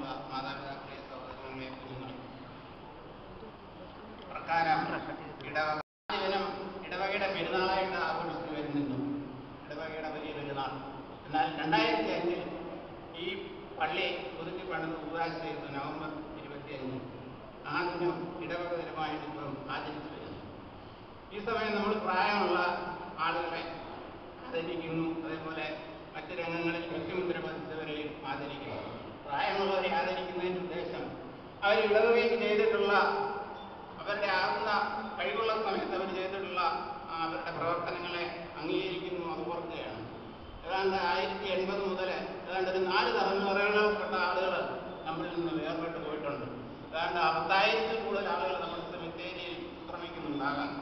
ബഹുമാനമുള്ള മാതാപിതാക്കളെ സഹോദരങ്ങളെ കുഞ്ഞുങ്ങളെ പ്രകാരം ഇടവക ദിനം ഇടവകയുടെ പെരുന്നാളായിട്ട് ആഘോഷിച്ചു വരുന്നുണ്ട് ഇടവകയുടെ വലിയ പെരുന്നാൾ എന്നാൽ രണ്ടായിരത്തി അഞ്ചിൽ ഈ പള്ളി പുതുക്കി പണിത് ഉദാശ ചെയ്തു നവംബർ ഇരുപത്തി അഞ്ച് ആ ദിനം ഇടവക ദിനമായിട്ട് ഇപ്പം ആചരിച്ചു വരുന്നു ഈ സമയം നമ്മൾ പ്രായമുള്ള ആളുകളെ ആദരിക്കുന്നു അതേപോലെ മറ്റ് രംഗങ്ങളിൽ വ്യക്തിമുദ്ര പതിച്ചവരെയും ആദരിക്കുന്നു പ്രായമുള്ളവരെ ആദരിക്കുന്നതിൻ്റെ ഉദ്ദേശം അവർ ഇടവകയ്ക്ക് ചെയ്തിട്ടുള്ള അവരുടെ ആകുന്ന കഴിവുള്ള സമയത്ത് അവർ ചെയ്തിട്ടുള്ള ആ, അവരുടെ പ്രവർത്തനങ്ങളെ അംഗീകരിക്കുന്നു അത് ഓർക്കുകയാണ് ഏതാണ്ട് ആയിരത്തി എൺപത് മുതൽ ഏതാണ്ട് ഒരു നാല് തലമുറകളിൽപ്പെട്ട ആളുകൾ നമ്മളിൽ നിന്ന് വേർപെട്ട് പോയിട്ടുണ്ട് ഏതാണ്ട് പത്തായിരത്തിൽ കൂടുതൽ ആളുകൾ നമ്മുടെ സെമിത്തേരിയിൽ ശ്രമിക്കുന്നുണ്ടാകാം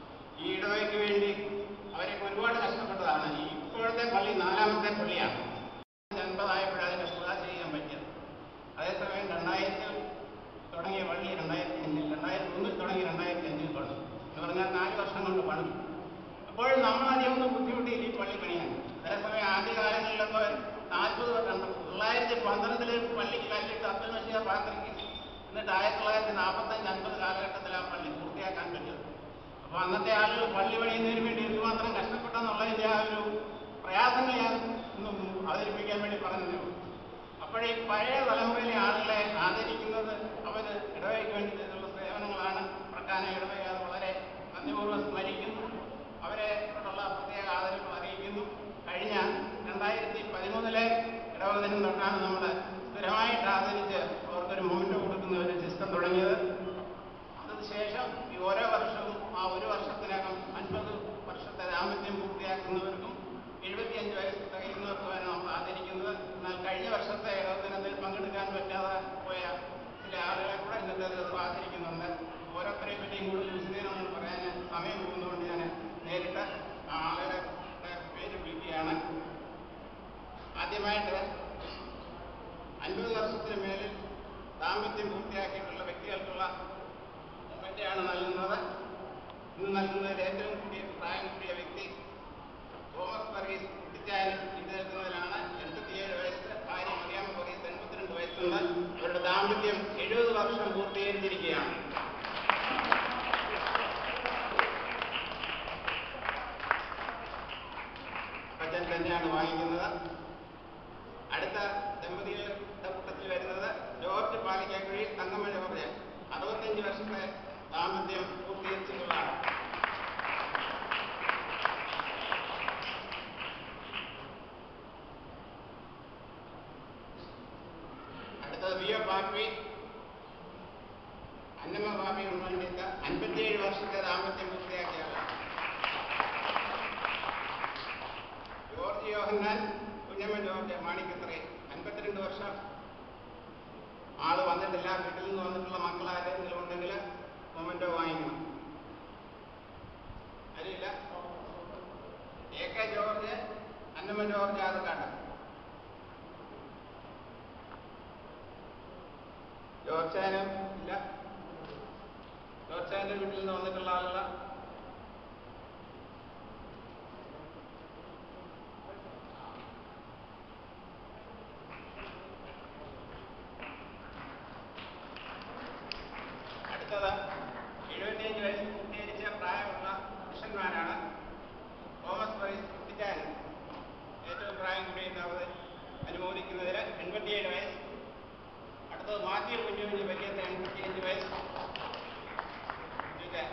ഈ ഇടവയ്ക്ക് വേണ്ടി അവരൊക്കെ ഒരുപാട് കഷ്ടപ്പെട്ടതാണ് ഈ ഇപ്പോഴത്തെ പള്ളി നാലാമത്തെ പള്ളിയാണ് എൺപതായപ്പോഴാണ് അതിനെ പുക ചെയ്യാൻ പറ്റിയത് അതേസമയം രണ്ടായിരത്തിൽ തുടങ്ങിയ പള്ളി രണ്ടായിരത്തി അഞ്ചിൽ രണ്ടായിരത്തി ഒന്നിൽ തുടങ്ങി രണ്ടായിരത്തി അഞ്ചിൽ പണി എന്ന് പറഞ്ഞാൽ നാല് വർഷം കൊണ്ട് പണി അപ്പോഴും നമ്മൾ അധികം ഒന്നും ബുദ്ധിമുട്ടിയില്ല ഈ പള്ളി പണിയാൻ അതേസമയം ആദ്യകാലങ്ങളിലൊക്കെ നാൽപ്പത് വർഷം തൊള്ളായിരത്തി പന്ത്രണ്ടില് പള്ളിക്ക് കല്ലിട്ട് അബ്ദുൽ മഷീദ് പാത്രിക്ക് എന്നിട്ട് ആയിരത്തി തൊള്ളായിരത്തി നാൽപ്പത്തഞ്ച് അൻപത് കാലഘട്ടത്തിൽ ആ പള്ളി പൂർത്തിയാക്കാൻ പറ്റിയത് അപ്പൊ അന്നത്തെ ആളുകൾ പള്ളി പണിയുന്നതിന് വേണ്ടി എന്തുമാത്രം കഷ്ടപ്പെട്ടെന്നുള്ളതിന്റെ ആ ഒരു പ്രയാസങ്ങൾ ഞാൻ ഒന്ന് അവതരിപ്പിക്കാൻ വേണ്ടി പറഞ്ഞതേ ഉള്ളൂ അപ്പോഴേ ഈ പഴയ തലമുറയിലെ ആളുകളെ ആദരിക്കുന്നത് അവർ ഇടവയ്ക്ക് വേണ്ടി ചെയ്തുള്ള സേവനങ്ങളാണ് പ്രധാന ഇടവക അത് വളരെ നന്ദിപൂർവ്വം സ്മരിക്കുന്നു അവരെ ോടുള്ള പ്രത്യേക ആദരവ് അറിയിക്കുന്നു കഴിഞ്ഞ രണ്ടായിരത്തി പതിമൂന്നിലെ ഇടവക ദിനം തൊട്ടാണ് നമ്മൾ സ്ഥിരമായിട്ട് ആദരിച്ച് അവർക്കൊരു മൊമെന്റ് കൊടുക്കുന്ന ഒരു സിസ്റ്റം തുടങ്ങിയത് അതിനുശേഷം ഈ ഓരോ വർഷവും ആ ഒരു വർഷത്തിനകം അൻപത് വർഷത്തെ ദാമ്പത്യം പൂർത്തിയാക്കുന്നവർക്കും എഴുപത്തിയഞ്ച് വയസ്സ് തികയുന്നവർക്കുമാണ് നമ്മൾ ആദരിക്കുന്നത് എന്നാൽ കഴിഞ്ഞ വർഷത്തെ ഇടവദിനത്തിൽ പങ്കെടുക്കാൻ പറ്റാതെ പോയ ചില ആളുകളെ കൂടെ ഇന്നത്തെ ദിവസം ആദരിക്കുന്നുണ്ട് ഓരോരുത്തരെ പറ്റിയും കൂടുതൽ വിശദീകരണങ്ങൾ പറയാൻ സമയം പോകുന്നതുകൊണ്ട് ഞാൻ നേരിട്ട് ആ ആളുകളുടെ പേര് വിളിക്കുകയാണ് ആദ്യമായിട്ട് അൻപത് വർഷത്തിന് മേലിൽ ദാമ്പത്യം പൂർത്തിയാക്കിയിട്ടുള്ള വ്യക്തികൾക്കുള്ള മൊമെന്റാണ് നൽകുന്നത് ഇന്ന് നൽകുന്നതിൽ ഏറ്റവും കൂടിയ പ്രായം കൂടിയ വ്യക്തി തോമസ് വർഗീസ് കുട്ടിച്ചായൻ ഇത് നിൽക്കുന്നതിലാണ് എൺപത്തിയേഴ് വയസ്സ് ഭാര്യ മറിയാമ്മ വർഗീസ് എൺപത്തിരണ്ട് വയസ്സുണ്ട് അവരുടെ ദാമ്പത്യം എഴുപത് വർഷം പൂർത്തീകരിച്ചിരിക്കുകയാണ് അച്ഛൻ തന്നെയാണ് വാങ്ങിക്കുന്നത് അടുത്ത ദമ്പതികളുടെ കൂട്ടത്തിൽ വരുന്നത് ജോർജ് പാലിക്കാക്കുഴി തങ്കമ്മ ജോർജ് അറുപത്തിയഞ്ച് വർഷത്തെ ദാമ്പത്യം പൂർത്തീകരിച്ചിട്ടുള്ളതാണ് അടുത്തത് വി എ പാപ്പി അന്നമ്മ പാപ്പി ഉമ്മണ്ടിട്ട് അൻപത്തിയേഴ് വർഷത്തെ ദാമ്പത്യം പൂർത്തിയാക്കിയാണ് ജോർജ് യോഹന്നാൻ കുഞ്ഞമ്മ ജോർജ് മാണിക്കത്രേ അൻപത്തിരണ്ട് വർഷം ആള് വന്നിട്ടില്ല വീട്ടിൽ നിന്ന് വന്നിട്ടുള്ള മക്കൾ ആരെങ്കിലും ഉണ്ടെങ്കിൽ മൊമെന്റോ വാങ്ങിക്കണം അറിയില്ല എ കെ ജോർജ് അന്നമ്മ ജോർജ് ആദ്യക്കാട്ട് ജോർജാനും ഇല്ല ജോർജാന്റെ വീട്ടിൽ നിന്ന് വന്നിട്ടുള്ള ആളുകൾ അടുത്തത് എഴുപത്തിയഞ്ച് വയസ്സ് പൂർത്തീകരിച്ച പ്രായമുള്ള പുരുഷന്മാരാണ് തോമസ് വൈസ് കുട്ടിച്ചാൻ ഏറ്റവും പ്രായം കൂടിയുന്നത് അനുമോദിക്കുന്നതിന് എൺപത്തിയേഴ് വയസ്സ് അടുത്തത് മാത്യു കുഞ്ഞുകുഞ്ഞ് വലിയത്തെ എൺപത്തിയഞ്ച് വയസ്സ് ഇത്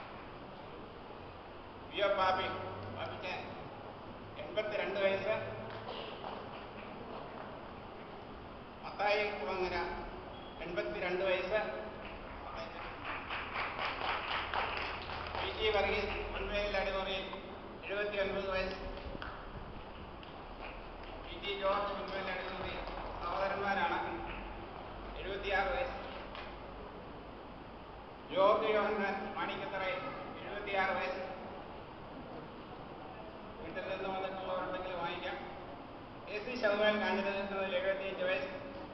വി ഒ പാപ്പി പാപ്പിക്ക് എൺപത്തിരണ്ട് വയസ്സ് മത്തായി കുളങ്ങര എൺപത്തിരണ്ട് വയസ്സ് പി ടി വർഗീസ് മുൻപേൽ അടിമുറി എഴുപത്തി ഒൻപത് വയസ്സ് പി ടി ജോർജ് മുൻപേൽ അടിമുറി സഹോദരന്മാരാണ് എഴുപത്തിയാറ് വയസ്സ് ജോർജ് യോഹന്നാൻ മാണിക്കത്തറ എഴുപത്തിയാറ് വയസ്സ് വീട്ടിൽ നിന്ന് വന്നിട്ടുള്ളവരുണ്ടെങ്കിൽ വാങ്ങിക്കാം എ സി ശതമാനം കാഞ്ഞിട്ട് നിൽക്കുന്നതിൽ എഴുപത്തിയഞ്ച് വയസ്സ്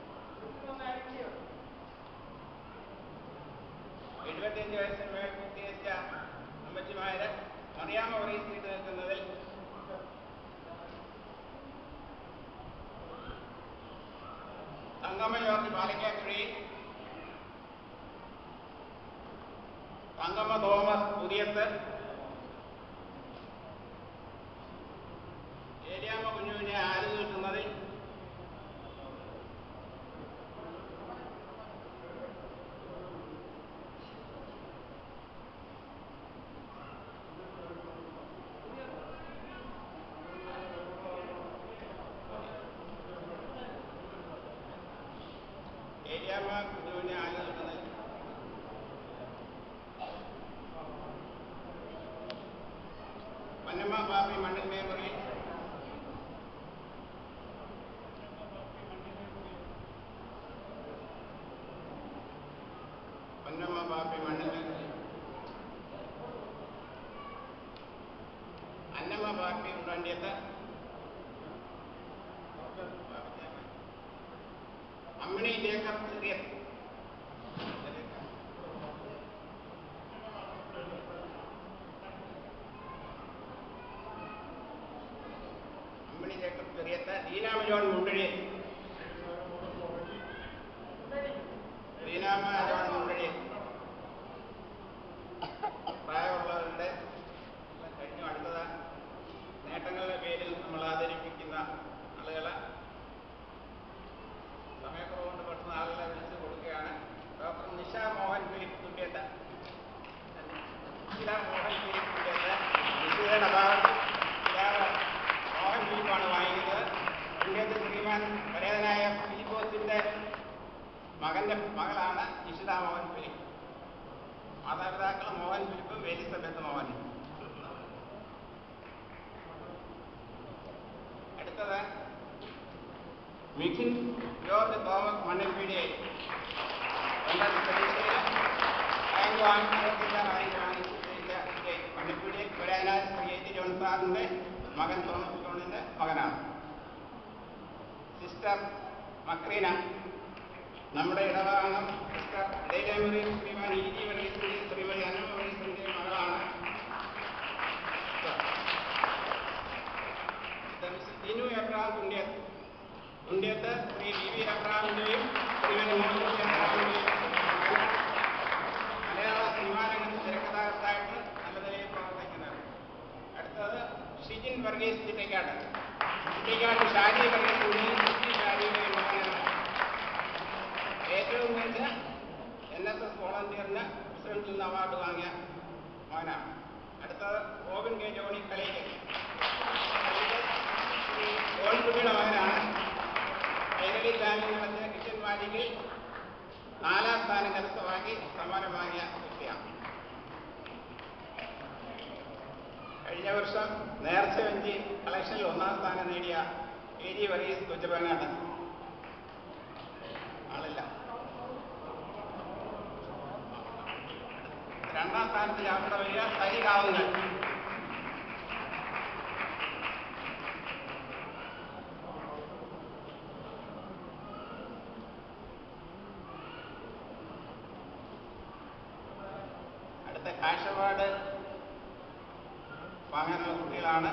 എഴുപത്തിയഞ്ച് വയസ്സിന് മേൽ പൂർത്തീകരിച്ച അമ്മച്ചിമാര് മറിയാമ്മ പറയും നിൽക്കുന്നതിൽ തങ്ങ തങ്കമ്മ ജോർജ് പാലക്കാക്കുഴി തങ്കമ്മ തോമസ് പുതിയത്ത് ഏരിയാമ്മ കുഞ്ഞുവിനെ ആര് നിൽക്കുന്നതിൽ ഏരിയാമ്മ കുഞ്ഞുവിനെ ആര് നിൽക്കുന്നതിൽ പന്നമ്മ ബാപ്പി മണ്ണിൽ മേമുറി പൊന്നമ്മ ബാപ്പി മണ്ണിൽ മേമുറി അന്നമ്മ ബാപ്പി ഉണ്ടണ്ടിയത്ത് അമ്മിണി ജേക്കബ് ചെറിയത് അമ്മിണി ജേക്കബ് ചെറിയത്ത് ദീനാമ ജോൺ മുണ്ടഴി ദീനാമ ജോൺ മുണ്ടഴി പ്രായമുള്ളവരുടെ കഴിഞ്ഞു അടുത്തത് നേട്ടങ്ങളുടെ പേരിൽ നമ്മൾ ആദരിപ്പിക്കുന്ന ആളുകളെ സമയക്കുറവുകൊണ്ട് പെട്ടെന്ന് ആളുകളെ വിളിച്ചു കൊടുക്കുകയാണ് ഡോക്ടർ നിഷ മോഹൻ ഫിലിപ്പ് തുല്യത്ത നിഷ മോഹൻ ഫിലിപ്പ് തുല്യത്ത നിഷയുടെ ഭാഗം പിതാവ് മോഹൻ ഫിലിപ്പാണ് വാങ്ങിക്കുന്നത് തുല്യത്ത് ശ്രീമാൻ പരേതനായ ഫിലിപ്പോസിന്റെ മകന്റെ മകളാണ് നിഷിത മോഹൻ ഫിലിപ്പ് മാതാപിതാക്കൾ മോഹൻ ഫിലിപ്പും എലിസബത്ത് മോഹനും അടുത്തത് മിഥിൻ ജോർജ് തോമസ് മണ്ണിൽപ്പീടിയെ രണ്ടായിരത്തി പരീക്ഷയിൽ റാങ്ക് വാങ്ങിയില്ല റാങ്ക് വാങ്ങിച്ചിട്ടില്ല മണ്ണിൽപ്പീടിയിൽ വരാനായ ശ്രീ എ ടി ജോൺ സാറിന്റെ മകൻ തോമസ് ജോണിന്റെ മകനാണ് സിസ്റ്റർ മക്രീന നമ്മുടെ ഇടവാംഗം സിസ്റ്റർ ഇടയിലേമുറി ശ്രീമാൻ ഇ ജി വർഗീസിന്റെ ശ്രീമതി അന്നമ്മ വർഗീസിന്റെ മകളാണ് ദിനു എബ്രഹാം കുണ്ട്യത്ത് കുണ്ട്യത്ത് ശ്രീ വി വി എബ്രഹാമിന്റെയും ശ്രീമതി മോഹൻകുട്ടി എബ്രഹാമിന്റെയും മലയാള സിനിമാ രംഗത്ത് തിരക്കഥാകൃത്തായിട്ട് നല്ല നിലയിൽ പ്രവർത്തിക്കുന്നത് അടുത്തത് ഷിജിൻ വർഗീസ് ചിറ്റക്കാട് ചിറ്റക്കാട് ഷാജി വർഗീസിന്റെയും കുട്ടി ഷാജിയുടെയും മകനാണ് ഏറ്റവും മികച്ച എൻ എസ് എസ് വോളണ്ടിയറിന് പ്രസിഡന്റിൽ നിന്ന് അവാർഡ് വാങ്ങിയ മകനാണ് അടുത്തത് റോബിൻ കെ ജോണി കളിക്കൽ ഗോൾകുട്ടിയുടെ മകനാണ് കൈരളി ചാനൽ നടത്തിയ കിച്ചൻ മാജിക്കിൽ നാലാം സ്ഥാനം കരസ്ഥമാക്കി സമ്മാനം വാങ്ങിയ വ്യക്തിയാണ് കഴിഞ്ഞ വർഷം നേർച്ച വെഞ്ചി കളക്ഷനിൽ ഒന്നാം സ്ഥാനം നേടിയ എ ജി വർഗീസ് കുറ്റപ്പനാണ് ആളില്ല രണ്ടാം സ്ഥാനത്തിൽ അവിടെ വരിക സരികാവുങ്ങൾ അടുത്ത കാഴ്ചപ്പാട് വാങ്ങാനുള്ള കുട്ടികളാണ്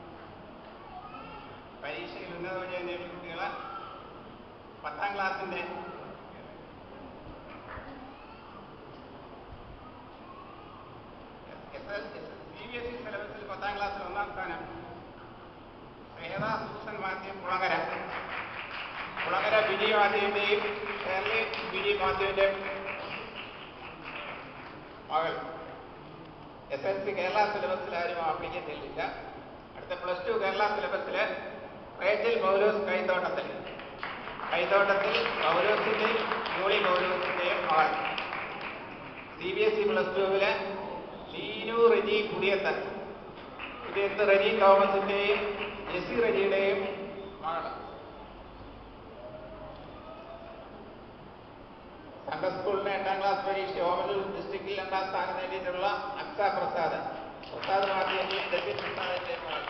പരീക്ഷയിൽ ഉന്നത വിജയം നേടിയ കുട്ടികൾ പത്താം ക്ലാസ്സിന്റെ സി ബി എസ് ഇ സിലബസിൽ പത്താം ക്ലാസ്സിൽ ഒന്നാം സ്ഥാനം ശ്വേത സൂസൻ മാത്യു കുളങ്ങര കുളങ്ങര ബിജി മാത്യുവിന്റെയും കേരളി ബിജി മാത്യുവിന്റെയും മകൾ എസ് എൽ സി കേരള സിലബസിൽ ആരും ആപ്ലിക്കൻ ചെല്ലില്ല അടുത്ത പ്ലസ് ടു കേരള സിലബസിൽ റേച്ചൽ മൗലൂസ് കൈത്തോട്ടത്തിൽ കൈത്തോട്ടത്തിൽ മൗലൂസിന്റെയും ജൂളി മൗലൂസിന്റെയും മകൾ C B S E plus ടുവില് ലീനു റെജി പുതിയത്ത് പുതിയത്ത് റെജി തോമസിന്റെയും ജെസി റെജിയുടെയും മകൾ സംഘ സ്കൂളിലെ എട്ടാം ക്ലാസ് പരീക്ഷ ഓവനൂർ ഡിസ്ട്രിക്റ്റിൽ രണ്ടാം സ്ഥാനം നേടിയിട്ടുള്ള അക്സ പ്രസാദ് പ്രസാദ് മാധ്യന്റെയും ഡെബി പ്രസാദിന്റെയും മകൾ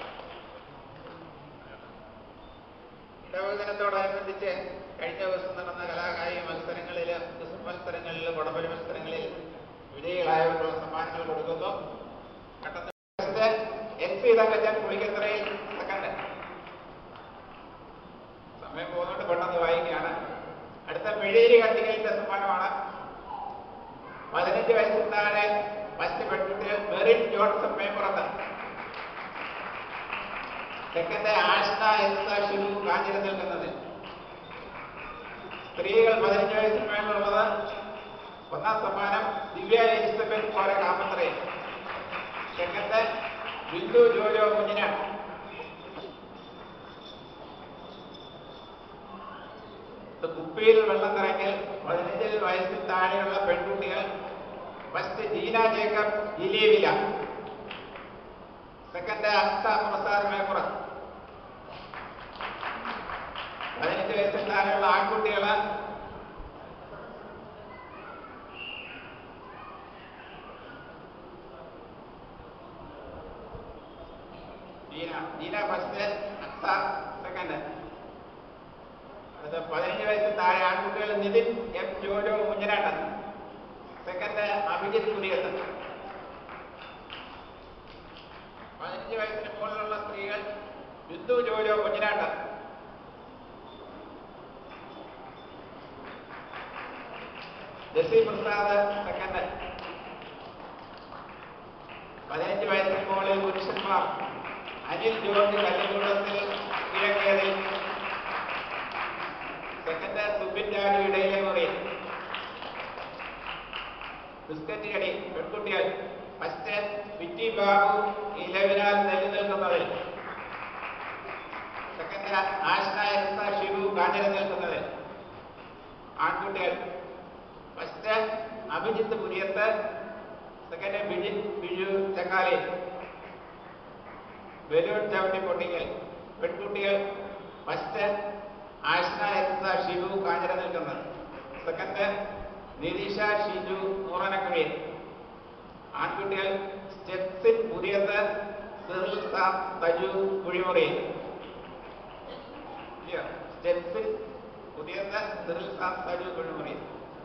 ഇടവദിനത്തോടനുബന്ധിച്ച് കഴിഞ്ഞ ദിവസം നടന്ന കലാകായിക മത്സരങ്ങളിൽ ക്വിസ് മത്സരങ്ങളിൽ കുടമ്പരി മത്സരങ്ങളിൽ വിജയികളായവർക്കുള്ള സമ്മാനങ്ങൾ കൊടുക്കുന്നു ഘട്ടത്തിൽ N C Thankachan Pulikkatharayil second സമയം പോകുന്നതുകൊണ്ട് പെട്ടെന്ന് വായിക്കുകയാണ് അടുത്ത മെഴേരി കട്ടികലിന്റെ സമ്മാനമാണ് പതിനഞ്ച് വയസ്സിൽ താഴെ ഫസ്റ്റ് പെൺകുട്ടികൾ മെറിൻ ജോൺസൺ മേപ്പുറത്ത് സെക്കൻഡ് ആഷ്ന എസ്ത ഷിനു കാഞ്ഞിര നിൽക്കുന്നത് സ്ത്രീകൾ പതിനഞ്ച് വയസ്സിന് മേലുള്ളത് ഒന്നാം സമ്മാനം ദിവ്യ എലിസബത്ത് പോലെ കാമത്രേ സെക്കൻഡ് ബിന്ദു ജോജോ കുഞ്ഞിനാണ് കുപ്പിയിൽ വെള്ളം നിറയ്ക്കൽ പതിനഞ്ച് വയസ്സിൽ താഴെയുള്ള പെൺകുട്ടികൾ ഫസ്റ്റ് ജീന ജേക്കബ് ജിലേബില സെക്കൻഡ് അക്സ പ്രസാദ് മേപ്പുറം പതിനഞ്ച് വയസ്സിൽ താഴെയുള്ള ആൺകുട്ടികൾ ജീന ജീന ഫസ്റ്റ് അക്സ സെക്കൻഡ് അത് പതിനഞ്ച് വയസ്സിൽ താഴെ ആൺകുട്ടികൾ നിതിൻ എം ജോജോ കുഞ്ഞനാട്ടൻ സെക്കൻഡ് അഭിജിത്ത് കുര്യത്ത് പതിനഞ്ച് വയസ്സിന് മുകളിലുള്ള സ്ത്രീകൾ ബിന്ദു ജോജോ കുഞ്ഞനാട്ടൻ ജസി പ്രസാദ് സെക്കൻഡ് പതിനഞ്ച് വയസ്സിന് മുകളിൽ പുരുഷന്മാർ അനിൽ ജോർജ് കല്ലുകൂടത്തിൽ കിഴക്കേതിൽ സെക്കൻഡ് സുബിൻ രാജു ഇടയിലെ മുറി ബിസ്ക്കറ്റ് കടി പെൺകുട്ടികൾ ഫസ്റ്റ് പിറ്റി ബാബു ഇലവിനാൽ നെല്ലു നിൽക്കുന്നതിൽ സെക്കൻഡ് ആഷ്ന എസ്ത ഷിബു കാഞ്ഞിര നിൽക്കുന്നതിൽ ആൺകുട്ടികൾ first Abhijith Puriyath second Bijith Biju Chakkali balloon ചവിട്ടി പൊട്ടിക്കൽ പെൺകുട്ടികൾ ഫസ്റ്റ് ആഷ്ന എസ്ത ഷിബു കാഞ്ഞിര നിൽക്കുന്നത് സെക്കൻഡ് നിതീഷ ഷിജു മൂറനക്കുഴി ആൺകുട്ടികൾ സ്റ്റെപ്സിൻ പുതിയത് സിറിൽ സാം തജു കുഴിമുറി സ്റ്റെപ്സിൻ പുതിയത് സിറിൽ സാം തജു കുഴിമുറി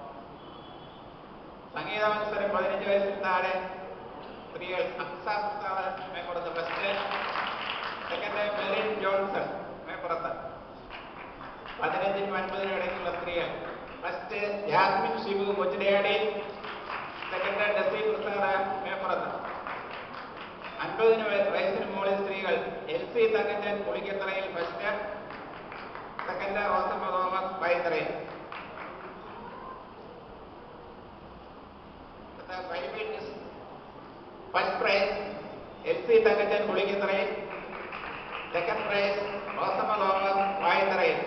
സംഗീത മത്സരം പതിനഞ്ച് വയസ്സിൽ താഴെ സ്ത്രീകൾ Aksa Prasad Meppurath first second Merin Johnson Meppurath പതിനഞ്ചിനും അൻപതിനും ഇടയ്ക്കുള്ള സ്ത്രീകൾ first Jasmine Shibu Kochidayadi second Daisy Prasad Meppurath അൻപതിന് വയസ്സിന് മുകളിൽ സ്ത്രീകൾ L C Thankachan Pulikkatharayil first second Rosamma Thomas Paitharayil first prize L C Thankachan Pulikkatharayil second prize Rosamma Thomas Vayatharayil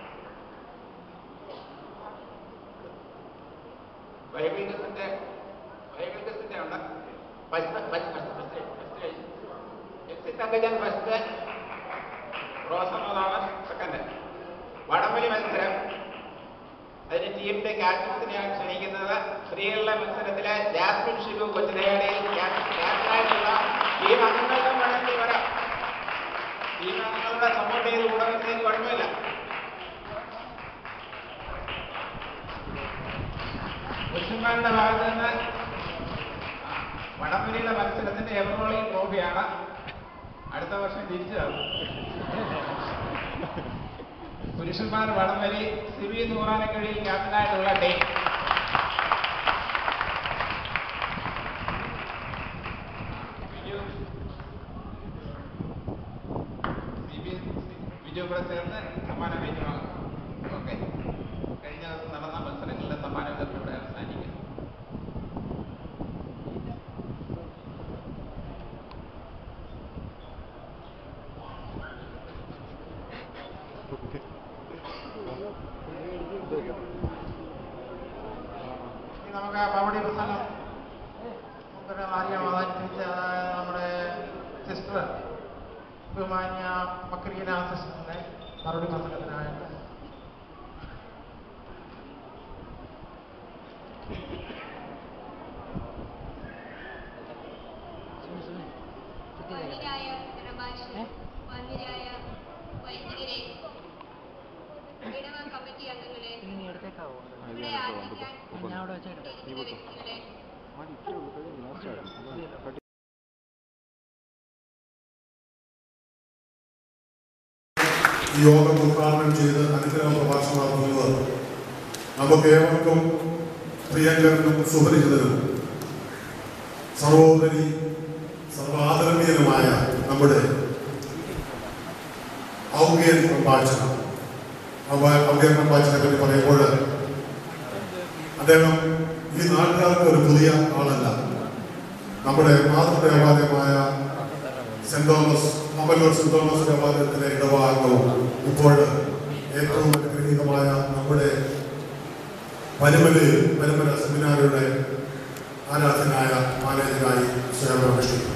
Bible ടെസ്റ്റിന്റെ ബൈബിൾ ടെസ്റ്റിന്റെ ഉണ്ട് first first first first first L C Thankachan first Rosamma Thomas second വടംവലി മത്സരം അതിന് ടീമിന്റെ ക്യാപ്റ്റൻസിനെയാണ് ക്ഷണിക്കുന്നത് സ്ത്രീകളുടെ മത്സരത്തിലെ ജാസ്മിൻ ഷിബു കൊച്ചുതയാടിയിൽ ക്യാപ്റ്റനായിട്ടുള്ള ടീം അംഗങ്ങൾക്കും വേണമെങ്കിൽ വരാം ടീം അംഗങ്ങളുടെ സപ്പോർട്ട് ചെയ്ത് കൂടെ വരുന്നതിന് കുഴപ്പമില്ല പുരുഷന്മാരുടെ ഭാഗത്ത് നിന്ന് വടംവലിയുടെ മത്സരത്തിന്റെ എവറോളിംഗ് ട്രോഫിയാണ് അടുത്ത വർഷം തിരിച്ചതാവും പുരുഷന്മാർ വടംവലി സിബി നൂറാനക്കഴിയിൽ ക്യാപ്റ്റനായിട്ടുള്ള ടീം ബിജു സിബി ബിജു കൂടെ ചേർന്ന് സമ്മാനം ഏറ്റുവാങ്ങും ഓക്കെ കഴിഞ്ഞ ദിവസം നടന്ന മത്സരങ്ങളുടെ സമ്മാന വിതരണം ഇവിടെ അവസാനിക്കുന്നു ഇനി നമുക്ക് ആ മറുപടി പ്രസംഗം നമുക്കൊരു അറിയാം അതനുസരിച്ച് അതായത് നമ്മുടെ സിസ്റ്റർ ബഹുമാന്യ മക്രീന സിസ്റ്ററിന്റെ മറുപടി പ്രസംഗത്തിനായിട്ട് മാന്യരായ പ്രഭാഷകൻ മാന്യരായ വൈദികരെ ഇടവ കമ്മിറ്റി അംഗങ്ങളെ ഇവിടെ ആദരിക്കാൻ ഇരിക്കുന്ന വ്യക്തികളെ ഈ യോഗം ഉദ്ഘാടനം ചെയ്ത് അനുഗ്രഹ പ്രഭാഷണം നടത്തുന്നത് നമുക്ക് ഏവർക്കും പ്രിയങ്കരനും സുപരിചിതനും സർവോപരി സർവാദരണീയനുമായ നമ്മുടെ ഔദ്യോഗിക പ്രഭാഷണം ഔദ്യോഗിക പ്രഭാഷണത്തെ പറ്റി പറയുമ്പോൾ അദ്ദേഹം ഈ നാട്ടുകാർക്ക് ഒരു പുതിയ ആളല്ല നമ്മുടെ മാതൃദേവാലയമായ Saint Thomas Mamallur Saint Thomas ദേവാലയത്തിലെ ഇടവാംഗവും ഇപ്പോൾ ഏറ്റവും അനുഗ്രഹീതമായ നമ്മുടെ പരുമല് പരുമല സെമിനാറിയുടെ ആരാധനായ മാനേജരായി സേവനമനുഷ്ഠിക്കുന്നു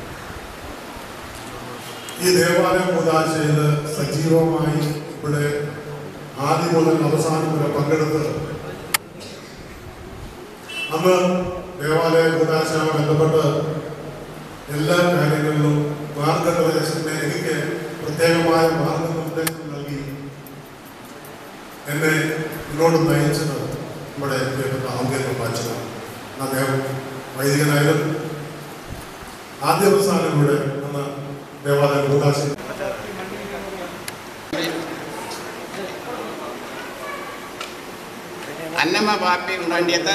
ഈ ദേവാലയം കൂതാശയിൽ സജീവമായി ഇവിടെ ആദ്യം മുതൽ അവസാനം വരെ പങ്കെടുത്ത് അന്ന് ദേവാലയ കൂതാശയുമായി ബന്ധപ്പെട്ട് എല്ലാ കാര്യങ്ങളിലും മാർഗനിർദ്ദേശത്തിന് എനിക്ക് പ്രത്യേകമായ മാർഗനിർദ്ദേശം നൽകി എന്നെ മുന്നോട്ട് നയിച്ചത് നമ്മുടെ പ്രിയപ്പെട്ട ഔദ്യോഗിക പാച്ചനാണ് അദ്ദേഹം വൈദികനായാലും ആദ്യ അവസാനം ഇവിടെ അന്ന് ദേവാലയ കൂതാശ അന്നമ്മ പാപ്പി ഉണ്ടേണ്ടിയത്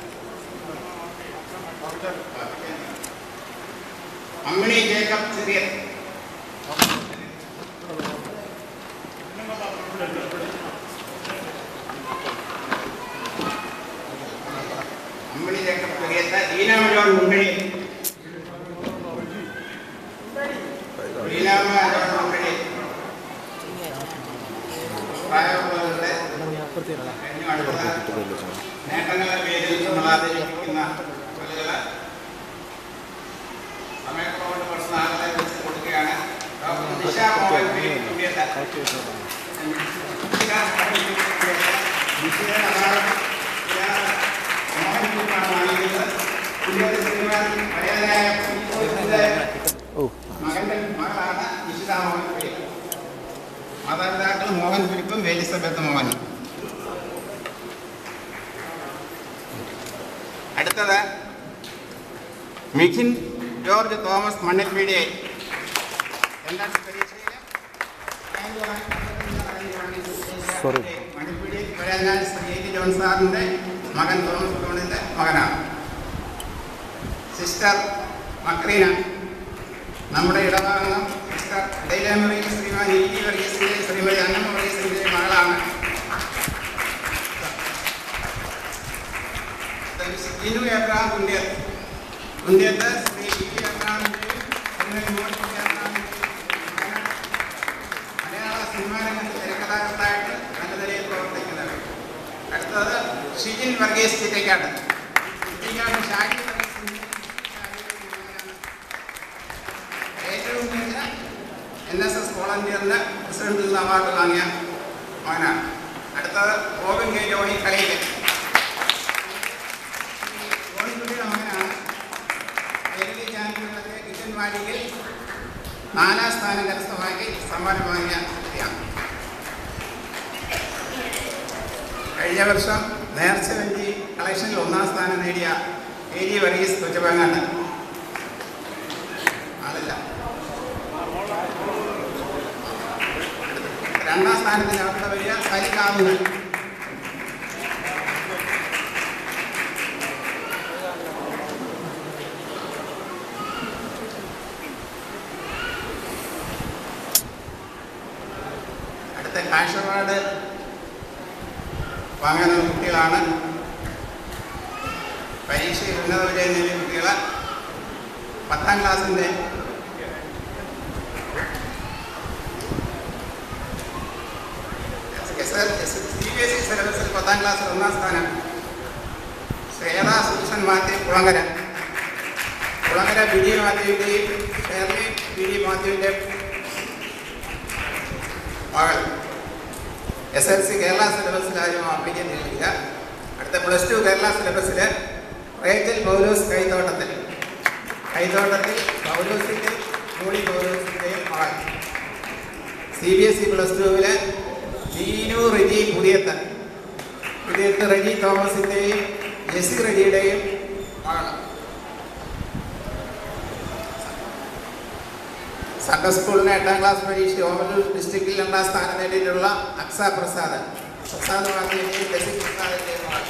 അമ്മിണി ജേക്കബ് ചെറിയ അമ്മിണി ജേക്കബ് ചെറിയത്ത് ഈനാമലോൺ മുണ്ടഴി ഈനാമലോൺ മുണ്ടഴി പ്രായമുള്ളവരുടെ കഴിഞ്ഞ അടുത്ത നേട്ടങ്ങളുടെ പേരിൽ നമ്മൾ ആദരിക്കുന്ന ആളുകള് സമയക്രമോട് കുറച്ച് ആളുകളെ വെച്ച് കൊടുക്കുകയാണ് ഡോക്ടർ നിഷ മോഹൻ പി. കുടിയത്ത. നിഷയുടെ അവാർഡ് ഇയാൾ മോഹൻ കുമാറാണ് വാങ്ങിയത്. കുടിയത്ത ശ്രീമാൻ വയനായ പുലിക്കോട്ടിന്റെ മകന്റെ മകളാണ് നിഷിത മോഹൻ പി. മാതാപിതാക്കൾ മോഹൻ ഫിലിപ്പും എലിസബത്ത് മോഹനും അടുത്തത് മിഖിൻ ജോർജ് തോമസ് മണ്ണിൽപീടിയെ എൻട്രൻസ് പരീക്ഷയിൽ മണ്ണിൽപീടിയിൽ വരാൻ ശ്രീ എ. ജോൺ സാറിൻ്റെ മകൻ തോമസ് ജോണിൻ്റെ മകനാണ് സിസ്റ്റർ മക്രീന നമ്മുടെ ഇടഭാഗം സിസ്റ്റർ ഡൈലാമറി ശ്രീമാൻ ഇ ടി വർഗീസിൻ്റെ ശ്രീമതി അന്നമ്മ വർഗീസിൻ്റെ മകളാണ് Jinu Abraham Kundiyath Kundiyath Shri E T എബ്രഹാമിൻ്റെയും ശ്രീമതി മോണിക്ക എബ്രഹാമിൻ്റെയും മലയാള സിനിമാ രംഗത്ത് തിരക്കഥാകൃത്തായിട്ട് നല്ല നിലയിൽ പ്രവർത്തിക്കുന്നവർ അടുത്തത് ഷിജിൻ വർഗീസ് ചിറ്റയ്ക്കാട്ട് ചിറ്റയ്ക്കാട്ട് ഷാജി വർഗീസിൻ്റെ ഏറ്റവും മികച്ച എൻ എസ് എസ് വോളണ്ടിയറിൻ്റെ പ്രസിഡന്റിൽ നിന്ന് അവാർഡ് വാങ്ങിയ മകനാണ് അടുത്തത് ഗോവിൻ കെ ജോണി കളിയിലെ ജോണിക്കുട്ടിയുടെ മകനാണ് കേരളീയ ചാനലുകളിലൊക്കെ കിച്ചൻ വാടിയിൽ നാലാം സ്ഥാനം കരസ്ഥമാക്കി സമ്മാനം വാങ്ങിയ വ്യക്തിയാണ് കഴിഞ്ഞ വർഷം നേർച്ച വെഞ്ചി കളക്ഷനിൽ ഒന്നാം സ്ഥാനം നേടിയ എ ജി വർഗീസ് കൊച്ചബാങ്ങാണ് ആളില്ല രണ്ടാം സ്ഥാനത്തിന് അവിടെ വരിക സലിക്കാവുന്നത് അടുത്ത കാശ് അവാർഡ് വാങ്ങാനുള്ള കുട്ടികളാണ് പരീക്ഷയിൽ ഉന്നത വിജയം നേടിയ കുട്ടികൾ പത്താം ക്ലാസ്സിൻ്റെ സി ബി എസ് ഇ സിലബസിൽ പത്താം ക്ലാസ്സിൽ ഒന്നാം സ്ഥാനം Sera Susan Mathew Kulangara Kulangara B D മാത്യുവിൻ്റെയും ഷേർലി ബി ഡി മാത്യുവിൻ്റെ മകൾ എസ് എൽ സി കേരള സിലബസിലായിരുന്നു ആപ്ലിക്കേറ്റ് ചെയ്തില്ല അടുത്ത പ്ലസ് ടു കേരള സിലബസിൽ റേച്ചൽ പൗലോസ് കൈത്തോട്ടത്തിൽ കൈത്തോട്ടത്തിൽ പൗലോസിൻ്റെ ജൂളി പൗലോസിൻ്റെയും മകൾ C B S E plus ടുവിൽ ലീനു റെജി പുതിയത്ത് പുതിയത്ത് റെജി തോമസിൻ്റെയും ജെസി റെജിയുടെയും മകൾ സൺഡേ സ്കൂളിന് എട്ടാം ക്ലാസ് പരീക്ഷ ഓമലൂർ ഡിസ്ട്രിക്റ്റിൽ രണ്ടാം സ്ഥാനം നേടിയിട്ടുള്ള അക്സ പ്രസാദ് പ്രസാദ് മാർഗിന്റെയും ലസി പ്രസാദിന്റെയും മകൾ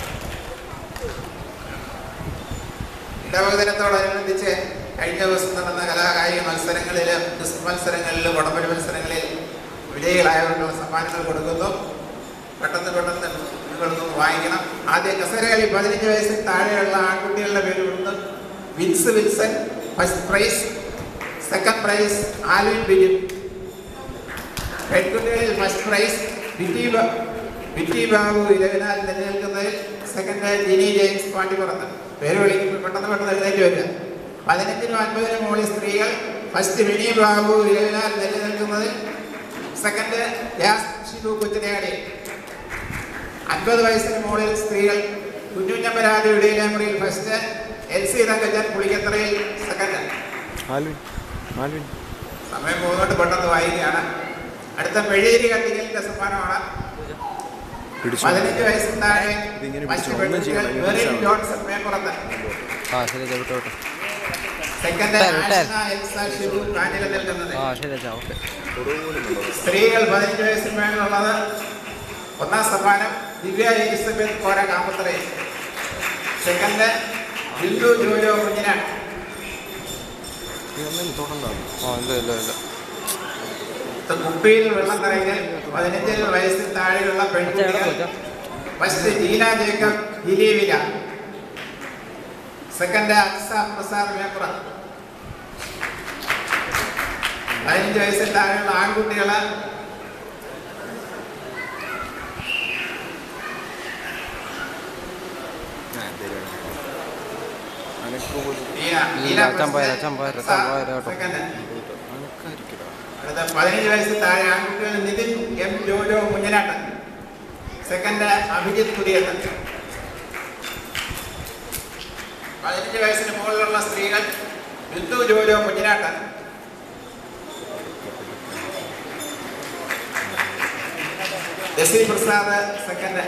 ഇടവക ദിനത്തോടനുബന്ധിച്ച് കഴിഞ്ഞ ദിവസം നടന്ന കലാകായിക മത്സരങ്ങളിലും ക്വിസ് മത്സരങ്ങളിലും ഉടമ്പടി മത്സരങ്ങളിൽ വിജയികളായവർക്കുള്ള സമ്മാനങ്ങൾ കൊടുക്കുന്നു പെട്ടെന്ന് പെട്ടെന്ന് നിങ്ങളൊന്ന് വാങ്ങിക്കണം ആദ്യം കസരകളി പതിനഞ്ച് വയസ്സിൽ താഴെയുള്ള ആൺകുട്ടികളുടെ പേര് കൊടുത്തു Vince Wilson first prize second prize Alvin Biju പെൺകുട്ടികളിൽ ഫസ്റ്റ് പ്രൈസ് വിറ്റി ബ- വിറ്റി ബാബു ഇലവനാൽ നിലനിൽക്കുന്നതിൽ സെക്കൻഡ് ജിനി ജെയിംസ് പാണ്ടിപ്പുറത്ത് പേര് വിളിക്കുമ്പോൾ പെട്ടെന്ന് പെട്ടെന്ന് എഴുന്നേറ്റ് വരിക പതിനഞ്ചിനും അൻപതിനും മുകളിൽ സ്ത്രീകൾ ഫസ്റ്റ് വിനി ബാബു ഇലവനാൽ നിലനിൽക്കുന്നതിൽ സെക്കൻഡ് യാസ് ഷിബു കുറ്റിനയാടി അൻപത് വയസ്സിന് മുകളിൽ സ്ത്രീകൾ കുഞ്ഞുഞ്ഞമ്പരാജ് ഇടയിലെ മുറിയിൽ first L C Thankachan Pulikkatharayil second Alvin Alvin സമയം പോകുന്നോട്ട് പെട്ടെന്ന് വായിക്കുകയാണ് അടുത്ത മെഴേരി കത്തിക്കലിന്റെ സമ്മാനമാണ് പിടിച്ചു പതിനഞ്ച് വയസ്സിന് താഴെ ഇതിങ്ങനെ ഫസ്റ്റ് പിടിച്ചോ, ഒന്നും ചെയ്യണ്ട, പെൺകുട്ടികൾ ഇങ്ങനെ മെറിൻ പിടിച്ചാൽ മതി. ജോൺസൺ മേപ്പുറത്ത് ആ ശരി അച്ഛാ വിട്ടോ വിട്ടോ സെക്കൻഡ് വിട്ടാൽ, വിട്ടാൽ. ആഷ്ന എൽസ ഷിബു കാഞ്ഞില നിൽക്കുന്നത് ആ ശരി അച്ഛാ ഓക്കെ സ്ത്രീകൾ പതിനഞ്ച് വയസ്സിന് മേലുള്ളത് ഒന്നാം സമ്മാനം ദിവ്യ എലിസബത്ത് കോര കാമ്പത്തറയിൽ സെക്കൻഡ് ബിന്ദു ജോജോ കുഞ്ഞിനാണ് ഒന്നും തൊടണ്ട ആ ഇല്ല ഇല്ല ഇല്ല ഇത് കുപ്പിയിൽ വെള്ളം നിറയ്ക്കൽ പതിനഞ്ച് വയസ്സിൽ താഴെയുള്ള അച്ഛാ എവിടെ പെൺകുട്ടികൾ പോയിച്ചാ ഫസ്റ്റ് ജീന ജേക്കബ് ദിലീപില സെക്കൻഡ് അക്സ പ്രസാദ് മേപ്പുറ പതിനഞ്ച് വയസ്സിൽ താഴെയുള്ള ആൺകുട്ടികള് നീന ഇല്ല, അച്ഛൻ പോയത്, അച്ഛൻ പോയത്, അച്ഛൻ പോയത് കേട്ടോ. സെക്കൻഡ് അടുത്ത പതിനഞ്ച് വയസ്സിൽ താഴെ ആൺകുട്ടികൾ നിതിൻ എം ജോജോ കുഞ്ഞനാട്ടൻ സെക്കൻഡ് അഭിജിത്ത് പുതിയത്തൻ പതിനഞ്ച് വയസ്സിന് മുകളിലുള്ള സ്ത്രീകൾ ബിന്ദു ജോജോ കുഞ്ഞനാട്ടൻ ദസി പ്രസാദ് സെക്കൻഡ്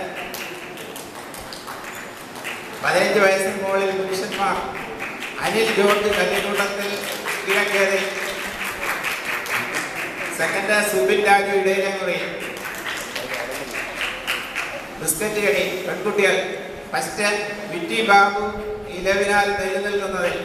പതിനഞ്ച് വയസ്സിന് മുകളിൽ പുരുഷന്മാർ അനിൽ ജോർജ് കല്ലിക്കൂട്ടത്തിൽ കിഴക്കേതിൽ സെക്കൻഡ് സുബിൻ രാജു ഇടയിലെ മുറി ബിസ്ക്കറ്റ് കടി പെൺകുട്ടികൾ ഫസ്റ്റ് വിറ്റി ബാബു ഇലവിനാൽ നിലനിൽക്കുന്നതിൽ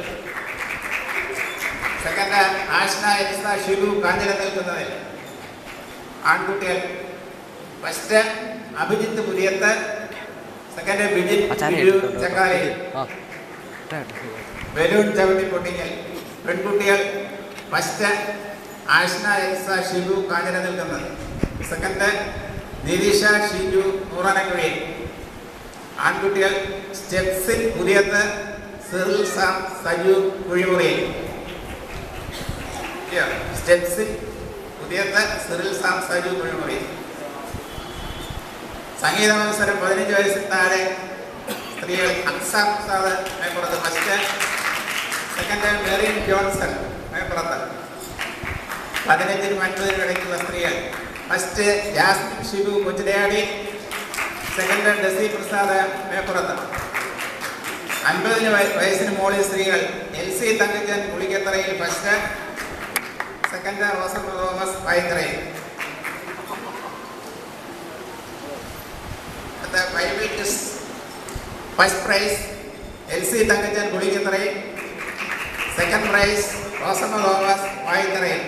സെക്കൻഡ് ആഷ്ന എൽസ ഷിബു കാഞ്ഞിര നിൽക്കുന്നതിൽ ആൺകുട്ടികൾ ഫസ്റ്റ് അഭിജിത്ത് പുതിയത്ത് സെക്കൻഡ് ബിജിൻ അച്ഛനെ ബിജു എടുത്തോണ്ട് വാ. ചക്കാലി ആ ഇട്ടാ, ഇട്ടാ. ബലൂൺ ചവിട്ടി പൊട്ടിക്കൽ പെൺകുട്ടികൾ ഫസ്റ്റ് ആഷ്ന എൽസ ഷിബു കാഞ്ഞിര നിൽക്കുന്നത് സെക്കൻഡ് നിരീഷ ഷിജു നൂറനക്കുഴി ആൺകുട്ടികൾ സ്റ്റെപ്സിൽ പുതിയത്ത് സിറിൽ സാം സജു കുഴിമുറി സ്റ്റെപ്സിൽ പുതിയത്ത് സിറിൽ സാം സജു കുഴിമുറി സംഗീത മത്സരം പതിനഞ്ച് വയസ്സിൽ താഴെ സ്ത്രീകൾ Aksa Prasad Meppurath first second Merin Johnson Meppurath പതിനഞ്ചിനും അൻപതിനും ഇടയ്ക്കുള്ള സ്ത്രീകൾ first Jasmine Shibu Kochilayadi second Daisy Prasad Meppurath അൻപതിന് വയ- വയസ്സിന് മുകളിൽ സ്ത്രീകൾ L C Thankachan Pulikkatharayil first second Rosan Thomas Vaitharayil അടുത്ത Bible quiz first prize L C Thankachan Pulikkatharayil second prize Rosamma Thomas Vayitharayil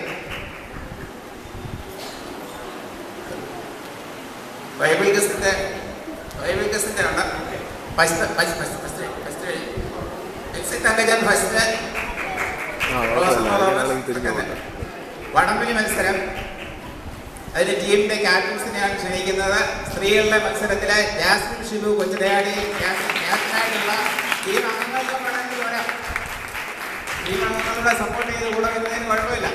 Bible ക്വിസിന്റെ ബൈബിൾ ക്വിസിന്റെ ഉണ്ട് first first first first first L C Thankachan first ആ കുഴപ്പമില്ല അതിനാണെങ്കിൽ തിരിഞ്ഞു പോകട്ടെ വടംവലി മത്സരം അതിന് ടീമിന്റെ ക്യാപ്റ്റൻസിനെയാണ് ക്ഷണിക്കുന്നത് സ്ത്രീകളുടെ മത്സരത്തിലെ ജാസ്മിൻ ഷിബു കൊച്ചുതയാടി ക്യാപ്റ്റനായിട്ടുള്ള ടീം അംഗങ്ങൾക്ക് വേണമെങ്കിൽ വരാം ടീം അംഗങ്ങളുടെ സപ്പോർട്ട് ചെയ്ത് കൂടെ വരുന്നതിന് കുഴപ്പമില്ല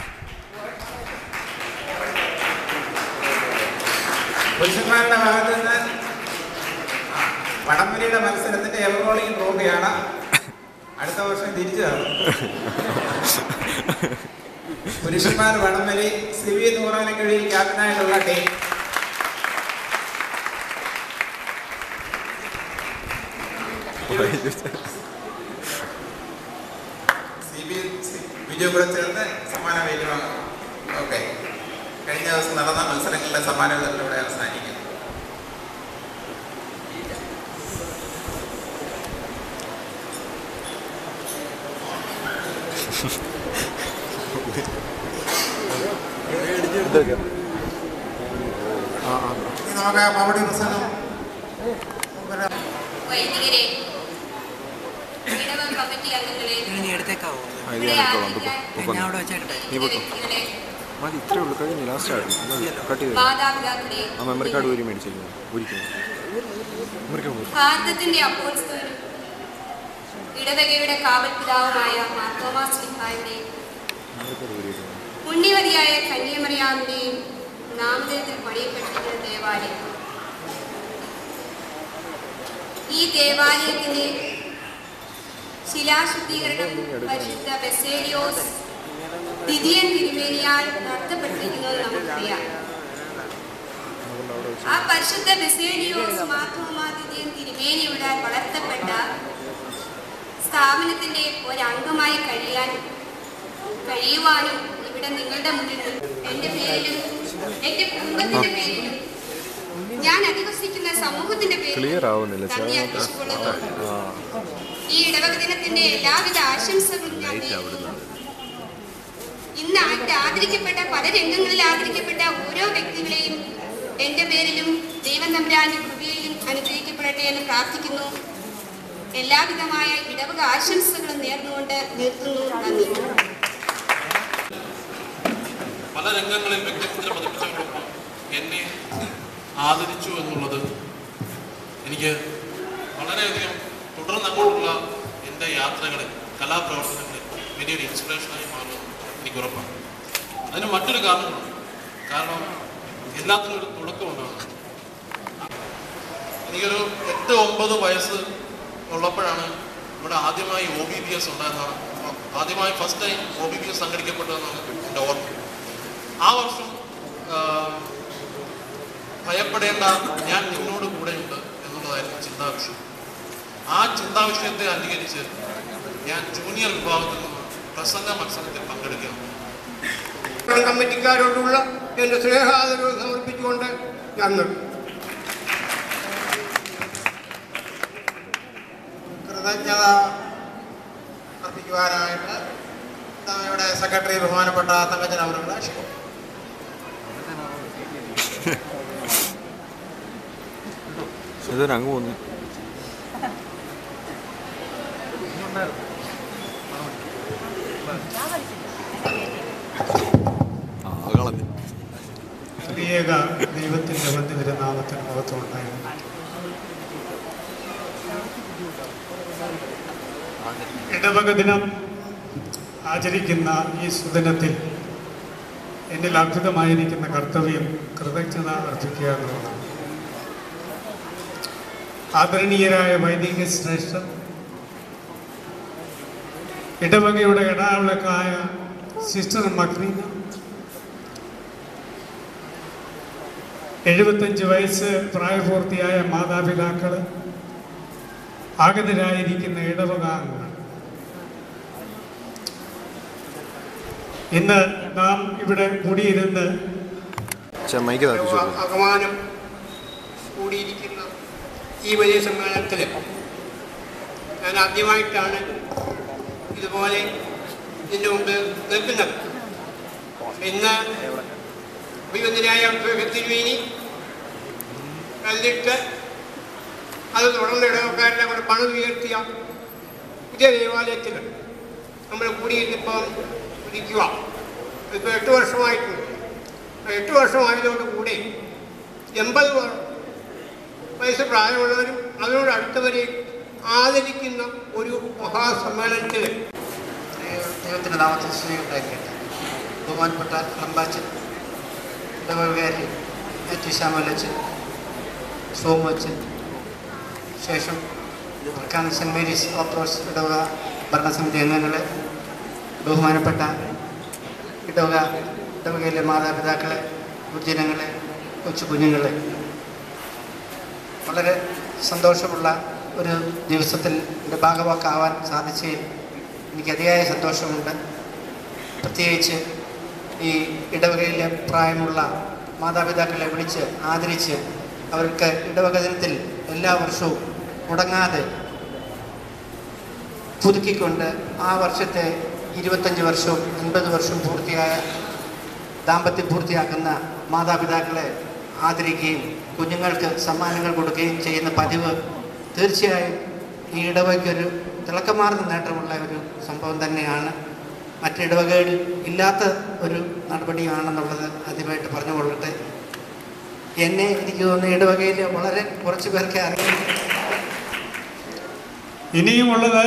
പുരുഷന്മാരുടെ ഭാഗത്ത് നിന്ന് ആ, വടംവലിയുടെ മത്സരത്തിന്റെ എവറോളിംഗ് ട്രോഫിയാണ് അടുത്ത വർഷം തിരിച്ചു തരണം പുരുഷന്മാർ വടംവലി സിവി നൂറാനക്കഴിയിൽ ക്യാപ്റ്റനായിട്ടുള്ള ടീം സി ബി ബിജു കൂടെ ചേർന്ന് സമ്മാനം ഏറ്റുവാങ്ങും ഓക്കെ കഴിഞ്ഞ ദിവസം നടന്ന മത്സരങ്ങളുടെ സമ്മാനങ്ങളിലൂടെ അവസാനിക്കും എന്തൊക്കെയാ ആ ആ ഇനി നമുക്ക് മറുപടി പ്രസംഗം വൈദികരെ ഇടവ കമ്മിറ്റി അംഗങ്ങളെ നീ എടുത്തേക്കാവോ ആ, ഇത് ഞാൻ എടുത്തോളാം പൊക്കോ പൊക്കോ ഞാൻ അവിടെ വെച്ചേക്കട്ടെ നീ പൊക്കോ വ്യക്തികളെ മതി ഇത്രേ ഉള്ളൂ കഴിഞ്ഞു ലാസ്റ്റ് ആയിരുന്നു മതി കട്ട് ചെയ്തു മാതാപിതാക്കളെ ആ മെമ്മറി കാർഡ് ഊരി മേടിച്ചിരുന്നു ഊരിക്കുന്നു മെമ്മറി കാർഡ് ഊരി ഭാരതത്തിന്റെ അപ്പോസ്തലനും ഇടവകയുടെ കാവൽ പിതാവുമായ മാർത്തോമാ സ്ലിഹായുടെ മെമ്മറി കാർഡ് ഊരിയിരുന്നു പുണ്യവതിയായ കന്യമറിയാമിന്റെയും നാമധേയത്തിൽ പണിയപ്പെട്ടിരിക്കുന്ന ദേവാലയം ഈ ദേവാലയത്തിന്റെ ശിലാശുദ്ധീകരണം പരിശുദ്ധ ബെസേലിയോസ് ദിദിയൻ തിരുമേനിയാൽ നടത്തപ്പെട്ടിരിക്കുന്നത് നമുക്കറിയാം അതുകൊണ്ട് അവിടെ വെച്ച് ആ പരിശുദ്ധ ബെസേലിയോസ് മാർത്തോമാ ദിദിയൻ തിരുമേനിയുടെ വളർത്തപ്പെട്ട സ്ഥാപനത്തിന്റെ ഒരംഗമായി കഴിയാനും കഴിയുവാനും ഇവിടെ നിങ്ങളുടെ മുന്നിൽ എന്റെ പേരിലും എന്റെ കുടുംബത്തിന്റെ പേരിലും ഞാൻ അധിവസിക്കുന്ന സമൂഹത്തിന്റെ പേരിലും ക്ലിയർ ആവുന്നില്ല നന്ദി ചേട്ടാ അർപ്പിച്ചുകൊള്ളുന്നു ആ ഈ ഇടവക ദിനത്തിന്റെ എല്ലാവിധ ആശംസകളും ഞാൻ നേരുന്നു. ഇന്ന് ആയിട്ട് ആദരിക്കപ്പെട്ട പല രംഗങ്ങളിൽ ആദരിക്കപ്പെട്ട ഓരോ വ്യക്തികളെയും എന്റെ പേരിലും ദൈവം തമ്പുരാന്റെ കൃപയിലും അനുഗ്രഹിക്കപ്പെടട്ടെ എന്ന് പ്രാർത്ഥിക്കുന്നു എല്ലാവിധമായ ഇടവക ആശംസകളും നേർന്നുകൊണ്ട് നിർത്തുന്നു നന്ദി പല രംഗങ്ങളിൽ വ്യക്തിത്വത്തിൽ പതിപ്പിച്ചവരോടൊപ്പം എന്നെ ആദരിച്ചു എന്നുള്ളത് എനിക്ക് വളരെയധികം തുടർന്ന് അങ്ങോട്ടുള്ള എൻ്റെ യാത്രകളിൽ കലാപ്രവർത്തനങ്ങളിൽ വലിയൊരു ഇൻസ്പിറേഷനായി മാറും എനിക്ക് ഉറപ്പാണ് അതിന് മറ്റൊരു കാരണമുണ്ട് കാരണം എല്ലാത്തിനും ഒരു തുടക്കമുണ്ടാകും എനിക്കൊരു എട്ട് ഒമ്പത് വയസ്സ് ഉള്ളപ്പോഴാണ് ഇവിടെ ആദ്യമായി ഒ ബി ബി എസ് ഉണ്ടായതാണ് ആദ്യമായി first time O B B S സംഘടിക്കപ്പെട്ടതെന്നാണ് എൻ്റെ ഓർമ്മ ആ വർഷം ആ, ഭയപ്പെടേണ്ട ഞാൻ നിന്നോട് കൂടെയുണ്ട് എന്നുള്ളതായിരുന്നു ചിന്താവിഷയം ആ ചിന്താവിഷയത്തെ അംഗീകരിച്ച് ഞാൻ ജൂനിയർ വിഭാഗത്തിൽ നിന്ന് പ്രസംഗ മത്സരത്തിൽ പങ്കെടുക്കുകയാണ് കമ്മിറ്റിക്കാരോടുള്ള എൻ്റെ സ്നേഹാദരവ് സമർപ്പിച്ചുകൊണ്ട് ഞാൻ നിർത്തുന്നു കൃതജ്ഞത അർപ്പിക്കുവാനായിട്ട് ഇവിടെ സെക്രട്ടറി ബഹുമാനപ്പെട്ട തങ്കച്ചൻ അവരുടെ ക്ഷണിക്കും ഇതൊരു അങ്ങ് പോന്നു ആ അത് കളഞ്ഞു സ്ത്രീയേക ദൈവത്തിൻ്റെ വന്ദിതര നാമത്തിന് മുഖത്തുണ്ടായിരുന്നു ഇടവക ദിനം ആചരിക്കുന്ന ഈ സുദിനത്തിൽ എന്നിൽ അർപ്പിതമായിരിക്കുന്ന കർത്തവ്യം കൃതജ്ഞത അർപ്പിക്കുക എന്നുള്ളതാണ് ആദരണീയരായ വൈദിക ശ്രേഷ്ഠർ ഇടവകയുടെ ഇടാവിളക്കായ സിസ്റ്റർ മക്രീന എഴുപത്തഞ്ച് വയസ്സ് പ്രായപൂർത്തിയായ മാതാപിതാക്കൾ ആഗതരായിരിക്കുന്ന ഇടവകാംഗങ്ങൾ ഇന്ന് നാം ഇവിടെ കൂടിയിരുന്ന് ചെമ്മൈക്ക് താത്തിച്ചു അപമാനം കൂടിയിരിക്കുന്ന ഈ വലിയ സമ്മേളനത്തിൽ ഞാൻ ആദ്യമായിട്ടാണ് ഇതുപോലെ ഇതിൻ്റെ മുമ്പ് നിൽക്കുന്നത് ഇന്ന് അഭിവന്ദനായ തിരുവേനി കല്ലിട്ട് അത് തുടർന്ന് ഇടവക്കാരുടെ കൂടെ പണം ഉയർത്തിയ പുതിയ ദേവാലയത്തിൽ നമ്മൾ കൂടിയിരുന്നിപ്പം ഇരിക്കുക ഇപ്പോൾ എട്ട് വർഷമായിട്ടുണ്ട് എട്ട് വർഷമായതോട് കൂടി എൺപത് വ- വയസ്സ് പ്രായമുള്ളവരും അതിനോട് അടുത്തവരെയും ആദരിക്കുന്ന ഒരു മഹാസമ്മേളനത്തിൽ ദൈവത്തിൻ്റെ നാമത്തിൽ സ്ത്രീ ഉണ്ടായിരിക്കട്ടെ ബഹുമാനപ്പെട്ട റമ്പാച്ചൻ ഇടവകാരി മാത്യു ശ്യാമലച്ചൻ സോമച്ചൻ ശേഷം വർക്കാന സെൻറ് മേരീസ് ഓർത്തഡോക്സ് ഇടവക ഭരണസമിതി അംഗങ്ങളെ ബഹുമാനപ്പെട്ട ഇടവക ഇടവകയിലെ മാതാപിതാക്കളെ ഗുരുജനങ്ങളെ കൊച്ചു കുഞ്ഞുങ്ങളെ വളരെ സന്തോഷമുള്ള ഒരു ദിവസത്തിൽ എൻ്റെ ഭാഗവാക്കാവാൻ സാധിച്ചതിൽ എനിക്ക് അതിയായ സന്തോഷമുണ്ട് പ്രത്യേകിച്ച് ഈ ഇടവകയിലെ പ്രായമുള്ള മാതാപിതാക്കളെ വിളിച്ച് ആദരിച്ച് അവർക്ക് ഇടവക ദിനത്തിൽ എല്ലാ വർഷവും മുടങ്ങാതെ പുതുക്കിക്കൊണ്ട് ആ വർഷത്തെ ഇരുപത്തഞ്ച് വർഷവും അൻപത് വർഷം പൂർത്തിയായ ദാമ്പത്യം പൂർത്തിയാക്കുന്ന മാതാപിതാക്കളെ ആദരിക്കുകയും കുഞ്ഞുങ്ങൾക്ക് സമ്മാനങ്ങൾ കൊടുക്കുകയും ചെയ്യുന്ന പതിവ് തീർച്ചയായും ഈ ഇടവയ്ക്കൊരു തിളക്കമാർന്ന നേട്ടമുള്ള ഒരു സംഭവം തന്നെയാണ് മറ്റിടവകയിൽ ഇല്ലാത്ത ഒരു നടപടിയാണെന്നുള്ളത് ആദ്യമായിട്ട് പറഞ്ഞുകൊള്ളട്ടെ എന്നെ എനിക്ക് തോന്നുന്നു ഇടവകയിൽ വളരെ കുറച്ച് പേർക്ക് അറിയാം ഇനിയുമുള്ളത്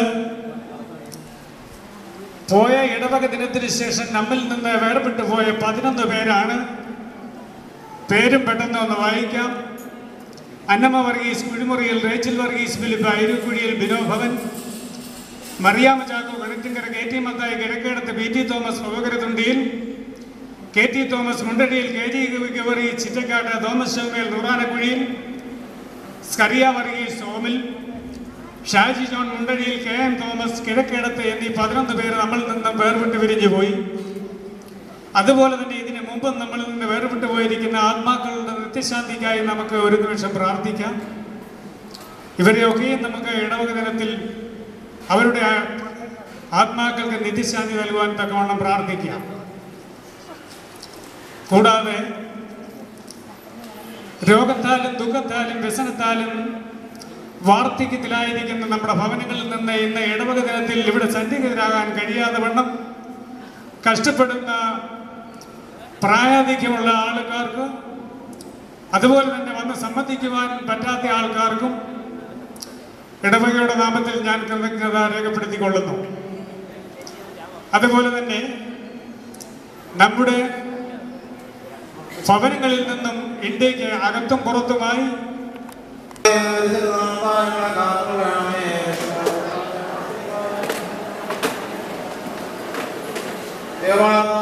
പോയ ഇടവക ദിനത്തിന് ശേഷം നമ്മിൽ നിന്ന് വേർപെട്ടു പോയ പതിനൊന്ന് പേരാണ് പേരും പെട്ടെന്ന് ഒന്ന് വായിക്കാം Annamma Varghese Kuzhimuriyil Rachel Varghese Philip Ayirukkuzhiyil Bino Bhavan Mariamma Chacko Veluthinkara K T Mathai Kizhakkedath P T Thomas ഉപകരതുണ്ടിയിൽ K T Thomas Mundadiyil K G ഗവറി ചിറ്റക്കാട് തോമസ് ചൗമേൽ നുറാനക്കുഴിയിൽ സ്കറിയ വർഗീസ് ഓമിൽ Shaji John Mundazhiyil K M Thomas Kizhakkedath എന്നീ പതിനൊന്ന് പേര് നമ്മളിൽ നിന്നും വേർപെട്ട് പിരിഞ്ഞു പോയി അതുപോലെ തന്നെ ഇതിന് മുമ്പ് നമ്മളിൽ നിന്ന് വേർപെട്ട് പോയിരിക്കുന്ന ആത്മാക്കളുടെ നിത്യശാന്തിക്കായി നമുക്ക് ഒരു നിമിഷം പ്രാർത്ഥിക്കാം ഇവരെയൊക്കെയും നമുക്ക് ഇടവക ദിനത്തിൽ അവരുടെ ആ- ആത്മാക്കൾക്ക് നിത്യശാന്തി നൽകുവാൻ തക്കവണ്ണം പ്രാർത്ഥിക്കാം കൂടാതെ രോഗത്താലും ദുഃഖത്താലും വ്യസനത്താലും വാർദ്ധക്യത്തിലായിരിക്കുന്ന നമ്മുടെ ഭവനങ്ങളിൽ നിന്ന് ഇന്ന് ഇടവക ദിനത്തിൽ ഇവിടെ സന്നിഹിതരാകാൻ കഴിയാതെ വണ്ണം കഷ്ടപ്പെടുന്ന പ്രായാധിക്യമുള്ള ആൾക്കാർക്ക് അതുപോലെ തന്നെ വന്ന് സംബന്ധിക്കുവാൻ പറ്റാത്ത ആൾക്കാർക്കും ഇടവകയുടെ നാമത്തിൽ ഞാൻ കൃതജ്ഞത രേഖപ്പെടുത്തിക്കൊള്ളുന്നു അതുപോലെ തന്നെ നമ്മുടെ ഭവനങ്ങളിൽ നിന്നും ഇന്ത്യക്ക് അകത്തും പുറത്തുമായി ദേവാ